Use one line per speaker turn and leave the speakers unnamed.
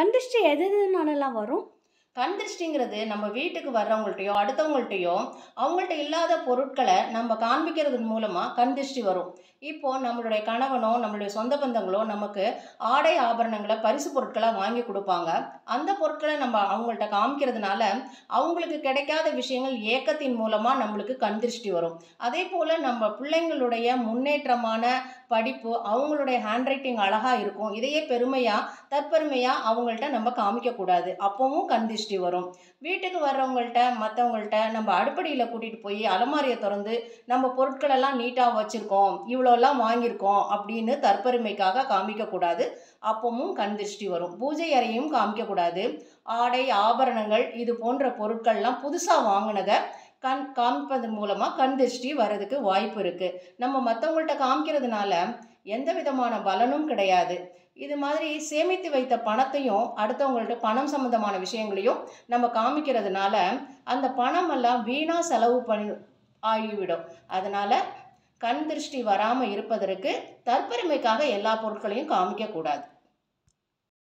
கண் திருஷ்டி எது எதுனாலலாம் வரும்
கண் திருஷ்டிங்கிறது நம்ம வீட்டுக்கு வர்றவங்கள்ட்டையோ அடுத்தவங்கள்ட்டையோ அவங்கள்ட்ட இல்லாத பொருட்களை நம்ம காண்பிக்கிறது மூலமாக கண் திருஷ்டி வரும் இப்போ நம்மளுடைய கணவனோ நம்மளுடைய சொந்த பந்தங்களோ நமக்கு ஆடை ஆபரணங்களை பரிசு பொருட்களாக வாங்கி கொடுப்பாங்க அந்த பொருட்களை நம்ம அவங்கள்ட்ட காமிக்கிறதுனால அவங்களுக்கு கிடைக்காத விஷயங்கள் ஏக்கத்தின் மூலமாக நம்மளுக்கு கண் திருஷ்டி வரும் அதே போல் நம்ம பிள்ளைங்களுடைய முன்னேற்றமான படிப்பு அவங்களுடைய ஹேண்ட் ரைட்டிங் அழகாக இருக்கும் இதையே பெருமையாக தற்பெருமையாக அவங்கள்ட்ட நம்ம காமிக்கக்கூடாது அப்போவும் கண் திருஷ்டி வரும் வீட்டுக்கு வர்றவங்கள்ட்ட மற்றவங்கள்ட்ட நம்ம அடுப்படியில் கூட்டிகிட்டு போய் அலமாரியை திறந்து நம்ம பொருட்களெல்லாம் நீட்டாக வச்சுருக்கோம் இவ்வளோலாம் வாங்கியிருக்கோம் அப்படின்னு தற்பெருமைக்காக காமிக்கக்கூடாது அப்பவும் கண் திருஷ்டி வரும் பூஜை அறையும் காமிக்கக்கூடாது ஆடை ஆபரணங்கள் இது போன்ற பொருட்கள்லாம் புதுசாக வாங்கினதை கண் காமிப்பதன் மூலமாக கண் திருஷ்டி வர்றதுக்கு வாய்ப்பு இருக்குது நம்ம மற்றவங்கள்ட்ட காமிக்கிறதுனால எந்த விதமான பலனும் கிடையாது இது மாதிரி சேமித்து வைத்த பணத்தையும் அடுத்தவங்கள்ட்ட பணம் சம்மந்தமான விஷயங்களையும் நம்ம காமிக்கிறதுனால அந்த பணமெல்லாம் வீணாக செலவு பண்ணி ஆகிவிடும் அதனால் கண் திருஷ்டி வராமல் இருப்பதற்கு தற்பெருமைக்காக எல்லா பொருட்களையும் காமிக்கக்கூடாது